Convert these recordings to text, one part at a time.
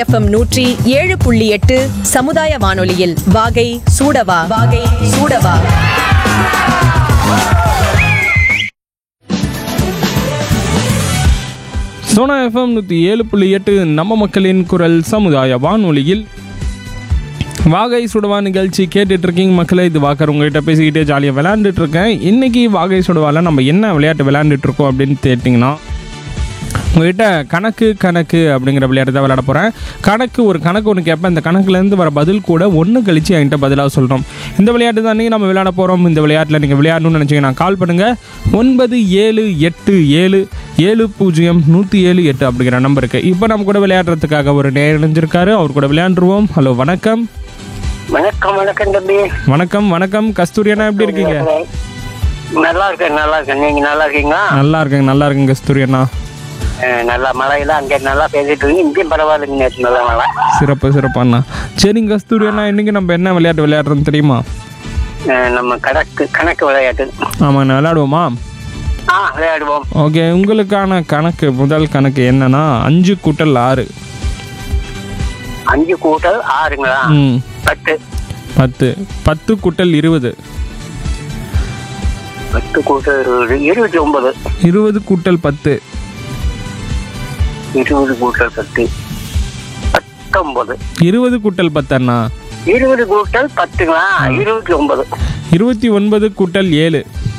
FM நூற்றி ஏழு புள்ளி எட்டு சமுதாய வானொலியில் வாகை சூடவா வாகை சூடவா சோனா எஃப்எம் நூற்றி ஏழு புள்ளி எட்டு நம்ம மக்களின் குரல் சமுதாய வானொலியில் வாகை சுடவா நிகழ்ச்சி கேட்டுட்டு இருக்கீங்க மக்களே இது வாக்கர் உங்ககிட்ட பேசிக்கிட்டே ஜாலியாக விளையாண்டுட்டு இருக்கேன் இன்னைக்கு வாகை சுடவால நம்ம என்ன விளையாட்டு விளையாண்டுட்டு இருக்கோம் அப்படின்னு கேட்டிங்கன்னா உங்ககிட்ட கணக்கு கணக்கு அப்படிங்கிற விளையாட்டு தான் விளையாட போகிறேன் கணக்கு ஒரு கணக்கு ஒன்று கேட்பேன் இந்த கணக்குலேருந்து வர பதில் கூட ஒன்று கழிச்சு என்கிட்ட பதிலாக சொல்கிறோம் இந்த விளையாட்டு தான் நம்ம விளையாட போகிறோம் இந்த விளையாட்டில் நீங்கள் விளையாடணும்னு நினச்சிங்கன்னா கால் பண்ணுங்கள் ஒன்பது ஏழு எட்டு ஏழு ஏழு பூஜ்ஜியம் நூற்றி ஏழு எட்டு அப்படிங்கிற நம்பருக்கு இப்போ நம்ம கூட விளையாடுறதுக்காக ஒரு நேரம் இணைஞ்சிருக்காரு அவர் கூட விளையாண்டுருவோம் ஹலோ வணக்கம் வணக்கம் வணக்கம் தம்பி வணக்கம் வணக்கம் கஸ்தூரி அண்ணா எப்படி இருக்கீங்க நல்லா இருக்கேன் நல்லா இருக்கேன் நீங்க நல்லா இருக்கீங்களா நல்லா இருக்கேங்க நல்லா இருக்குங்க கஸ்தூரி அண்ணா அஹ், நல்லா மழையெல்லாம் அங்கே நல்லா பேசிட்டு இருக்கீங்க இங்கேயும் பரவாயில்லைங்க நேற்று நல்லா மழை சிறப்பு சிறப்பு அண்ணா சரிங்க கஸ்தூரி அண்ணா இன்னைக்கு நம்ம என்ன விளையாட்டு விளையாடுறோம்னு தெரியுமா அஹ், நம்ம கணக்கு கணக்கு விளையாட்டு ஆமாண்ணா விளையாடுவோமா ஆ விளையாடுவோம் ஓகே உங்களுக்கான கணக்கு முதல் கணக்கு என்னன்னா அஞ்சு கூட்டல் ஆறு அஞ்சு கூட்டல் ஆறுங்களா ம் பத்து பத்து பத்து கூட்டல் இருபது பத்து கூட்டல் இருபது இருபத்தி ஒன்பது இருபது கூட்டல் பத்து இருபது கூட்டல் பத்து பத்தொன்பது இருபது கூட்டல் பத்து அண்ணா இருபது கூட்டல் பத்துங்களா இருபத்தி ஒன்பது இருபத்தி ஒன்பது கூட்டல் ஏழு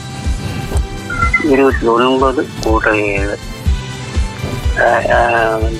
இருபத்தி ஒன்பது கூட்டல் ஏழு அஹ், அஹ்,